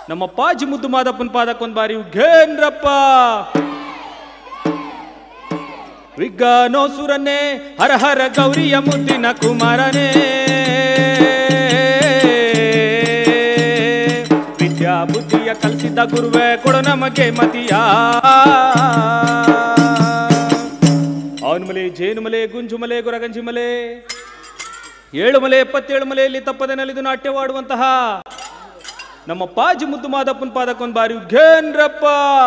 ನಮ್ಮ ಪಾಜಿ ಮುದ್ದು ಮಾದಪ್ಪನ ಪಾದಕ್ಕೊಂದ್ ಬಾರಿ ಉಘೇನ್ರಪ್ಪ ವಿಜ್ಞಾನೋ ಸುರನೇ ಹರ ಹರ ಗೌರಿಯ ಮುದ್ದಿನ ಕುಮಾರನೇ ವಿದ್ಯಾ ಬುದ್ಧಿಯ ಕಲಿಸಿದ ಗುರುವೇ ಕೊಡು ನಮಗೆ ಮತಿಯ ಅವನ ಮಲೆ ಜೇನು ಮಲೆ ಗುಂಜು ಮಲೆ ಗುರಗಂಜಿ ಮಲೆ ಏಳು ಮಲೆ ಎಪ್ಪತ್ತೇಳು ಮಲೆಯಲ್ಲಿ ತಪ್ಪದೆ ನಲಿದು ನಾಟ್ಯವಾಡುವಂತಹ ನಮ್ಮ ಪಾಜಿ ಮುದ್ದು ಮಾದಪ್ಪನ ಪಾದಕ್ಕೊಂದ್ ಬಾರಿ ಉಘೇನ್ರಪ್ಪ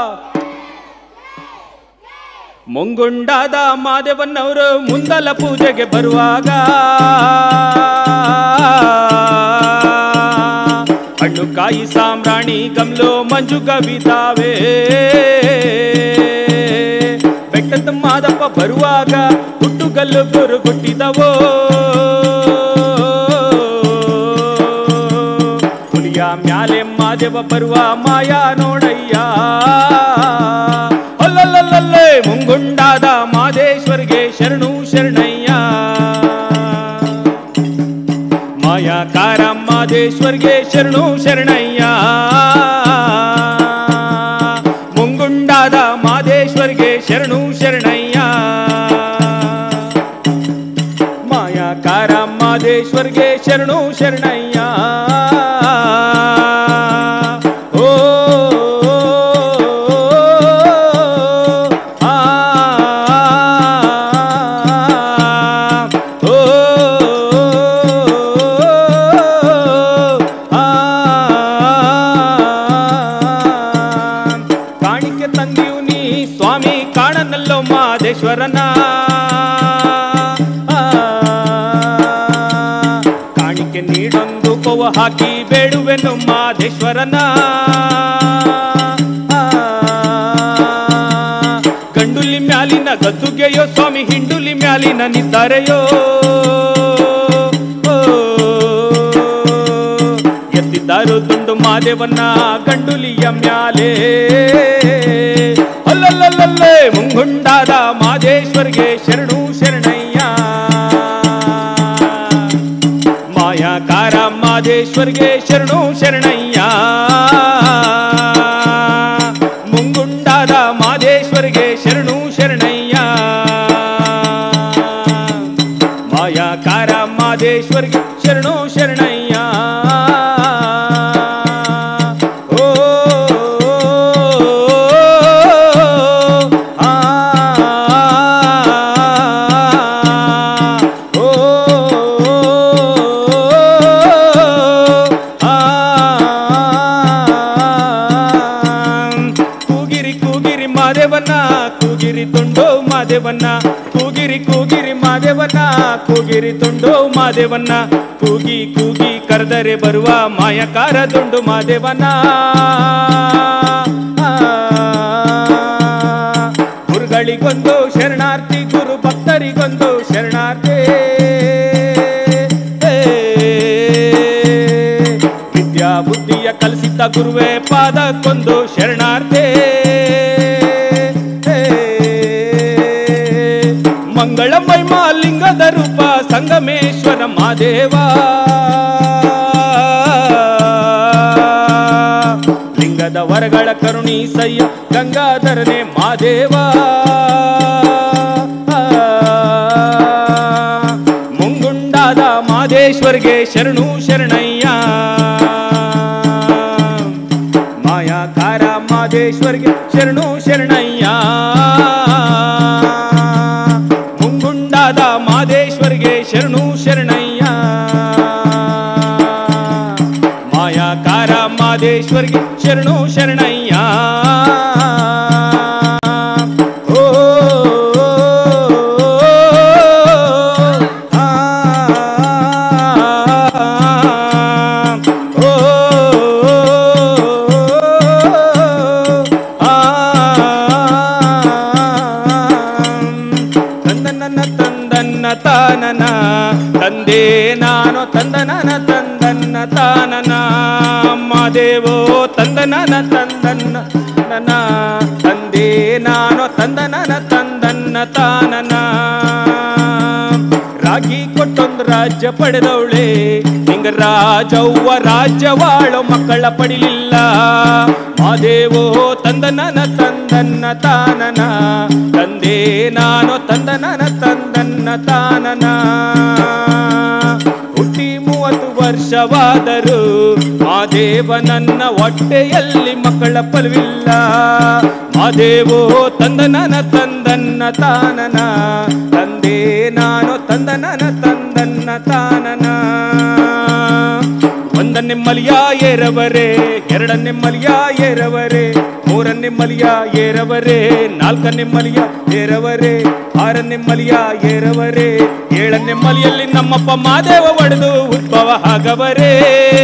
ಮುಂಗುಂಡಾದ ಮಾದೇವನ್ನವರು ಮುಂದಲ ಪೂಜೆಗೆ ಬರುವಾಗ ಹಣ್ಣು ಕಾಯಿ ಸಾಮ್ರಾಣಿ ಗಮ್ಲೋ ಮಂಜು ಕವಿತಾವೇ ಬೆಟ್ಟದ ಮಾದಪ್ಪ ಬರುವಾಗ ಹುಟ್ಟುಗಲ್ಲು ಗುರು ಹುಟ್ಟಿದವೋ ಹುಲಿಯ ಮ್ಯಾಲೆ ಮಾದೇವ ಬರುವ ಮಾಯಾ ನೋಡಯ್ಯ ಅಲ್ಲಲ್ಲಲ್ಲೇ ಮುಂಗುಂಡಾದ ಮಾದೇಶ್ವರ್ಗೆ ಶರಣು ಶರಣಯ್ಯ ಮಾಯಾಕಾರ ಮಾದೇಶ್ವರ್ಗೆ ಶರಣು ಶರಣಯ್ಯ ಮುಂಗುಂಡಾದ ಮಾದೇಶ್ವರ್ಗೆ ಶರಣು ಶರಣಯ್ಯ ಮಾಯಾಕಾರ ಮಾದೇಶ್ವರ್ಗೆ ಶರಣು ಶರಣಯ್ಯ ಓ ಆ, ಓ, ಆ, ಕಾಣಿಕೆ ತಂದಿಯು ನೀ ಸ್ವಾಮಿ ಕಾಣನಲ್ಲೋ ಮಾದೇಶ್ವರನ ಆ, ಕಾಣಿಕೆ ನೀಡೊಂದು ಕೋವ ಹಾಕಿ ಬೇಡುವೆನು ಮಾದೇಶ್ವರನ ಆ, ಗಂಡುಲಿ ಮ್ಯಾಲಿನ ಗದ್ದುಗೆಯೋ ಸ್ವಾಮಿ ಹಿಂಡುಲಿ ಮ್ಯಾಲಿನ ನಿದ್ದಾರೆಯೋ ಓ, ಎತ್ತಿದ್ದಾರು ದುಂಡು ಮಾದೇವನ್ನ ಗಂಡುಲಿಯ ಮ್ಯಾಲೆ ಅಲ್ಲಲ್ಲಲ್ಲೇ ಮುಂಗುಂಡಾದ ಮಾದೇಶ್ವರ್ಗೆ ಶರಣು ಶರಣಯ್ಯ ಮಾಯಾಕಾರ ಮಾದೇಶ್ವರ್ಗೆ ಶರಣು ಶರಣಯ್ಯ ಮುಂಗುಂಡಾದ ಮಾದೇಶ್ವರ್ಗೆ ಶರಣು ಶರಣಯ್ಯ ಮಾಯಾಕಾರ ಮಾದೇಶ್ವರ್ಗೆ ಶರಣು ಶರಣಯ್ಯ ಓ ಆ, ಓ, ಆ, ಕೂಗಿರಿ ಕೂಗಿರಿ ಮಾದೇವನ್ನ ಕೂಗಿರಿ ತುಂಡು ಮಾದೇವನ್ನ ಕೂಗಿರಿ ಕೂಗಿರಿ ಮಾದೇವನ್ನ ಕೂಗಿರಿ ತುಂಡು ಮಾದೇವನ್ನ ಕೂಗಿ ಕೂಗಿ ಕರೆದರೆ ಬರುವ ಮಾಯಕಾರ ದುಂಡು ಮಾದೇವನ ಗುರುಗಳಿಗೊಂದು ಶರಣಾರ್ಥಿ ಗುರು ಭಕ್ತರಿಗೊಂದು ಶರಣಾರ್ಥಿ ವಿದ್ಯಾ ಬುದ್ಧಿಯ ಕಲಿಸಿದ್ದ ಗುರುವೇ ಪಾದಕ್ಕೊಂದು ಶರಣಾರ್ಥಿ ಮಂಗಳ ಮಹಿಮಾ ಲಿಂಗದ ರೂಪ ಸಂಗಮೇಶ್ವರ ಮಾದೇವ ಲಿಂಗದ ವರಗಳ ಕರುಣಿ ಸಯ್ಯ ಗಂಗಾಧರನೇ ಮಾದೇವ ಮುಂಗುಂಡಾದ ಮಾದೇಶ್ವರ್ಗೆ ಶರಣು ಶರಣಯ್ಯ ಮಾಯಾಕಾರ ಮಾದೇಶ್ವರ್ಗೆ ಶರಣು ಶರಣಯ್ಯ ಮುಂಗುಂಡಾದ ಮಾದೇಶ್ವರ್ಗೆ ಶರಣು ಶರಣಯ್ಯ ಮಾಯಾಕಾರ ಮಾದೇಶ್ವರ್ಗೆ ಶರಣು ಶರಣಯ್ಯ ಓ, ಆ, ಓ, ಆ, ತಂದನನ ತಂದನ್ನ ತಾನನ ತಂದೆ ನಾನು ತಂದನನ ತಂದನ್ನ ತಾನನ ಮಾದೇವೋ ತಂದನನ ತಂದನ್ನ ನನ್ನ ತಂದೆ ನಾನು ತಂದನನ ತಂದನ್ನ ತಾನನ ರಾಗಿ ಕೊಟ್ಟೊಂದು ರಾಜ್ಯ ಪಡೆದವಳೆ ಹಿಂಗ ರಾಜವ್ವ ರಾಜ್ಯವಾಳೋ ಮಕ್ಕಳ ಪಡಿಲಿಲ್ಲ ಮಾದೇವೋ ತಂದನನ ತಂದನ್ನ ತಾನನ ತಂದೆ ನಾನು ತಂದನನ ತಂದನ್ನ ತಾನನ ಹುಟ್ಟಿ ಮೂವತ್ತು ವರ್ಷವಾದರೂ ಮಾದೇವ ನನ್ನ ಹೊಟ್ಟೆಯಲ್ಲಿ ಮಕ್ಕಳ ಫಲವಿಲ್ಲ ಮಾದೇವೋ ತಂದನನ ತಂದನ್ನ ತಾನನ ತಂದೆ ನಾನು ತಂದನನ ತಂದನ್ನ ತಾನನ ಒಂದನ್ನೇ ಮಲಿಯ ಏರವರೇ ಎರಡನ್ನೇ ಮಲಿಯ ಏರವರೇ ಮೂರನ್ನೇ ಮಲಿಯ ಏರವರೇ ನಾಲ್ಕನ್ನೇ ಮಲಿಯ ಏರವರೇ ಆರನ್ನೇ ಮಲಿಯ ಏರವರೇ ಏಳನೇ ಮಲಿಯಲ್ಲಿ ನಮ್ಮಪ್ಪ ಮಾದೇವ ಒಡೆದು ಉದ್ಭವ ಆಗವರೇ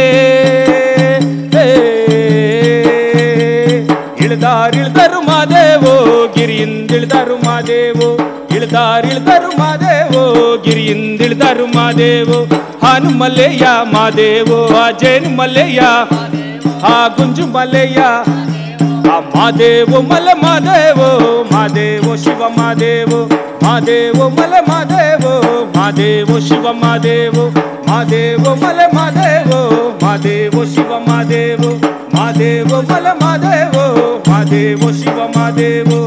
ಇಳ್ದಾರಿಳ್ದರು ಮಾದೇವೋ ಗಿರಿಯಿಂದಿಳ್ದರು ಮಾದೇವೋ ಇಳ್ದಾರಿಳ್ದರು ಮಾದೇವೋ ಗಿರಿಯಿಂದಿಳ್ದರು ಮಾದೇವೋ ಹಾನು ಮಲ್ಲೆಯ ಮಾದೇವೋ ಆ ಜೇನು ಮಲ್ಲೆಯ ಆ ಗುಂಜು ಮಲ್ಲೆಯ ಆ ಮಾದೇವೋ ಮಲ ಮಾದೇವೋ ಮಾದೇವೋ ಶಿವ ಮಾದೇವೋ ಮಾದೇವೋ ಮಲ ಮಾದೇವೋ ಮಾದೇವೋ ಶಿವ ಮಾದೇವೋ ಮಾದೇವೋ ಮಲ ಮಾದೇವೋ ಮಾದೇವೋ ಶಿವ ಮಾದೇವೋ ಮಾದೇವೋ ಮಲ ಮಾದೇವೋ ಮಾದೇವೋ ಶಿವ ಮಾದೇವೋ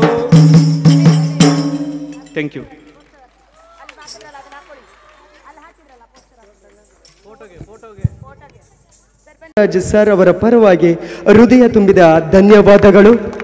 ಥ್ಯಾಂಕ್ ಯು ರಾಜ್ ಸರ್ ಅವರ ಪರವಾಗಿ ಹೃದಯ ತುಂಬಿದ ಧನ್ಯವಾದಗಳು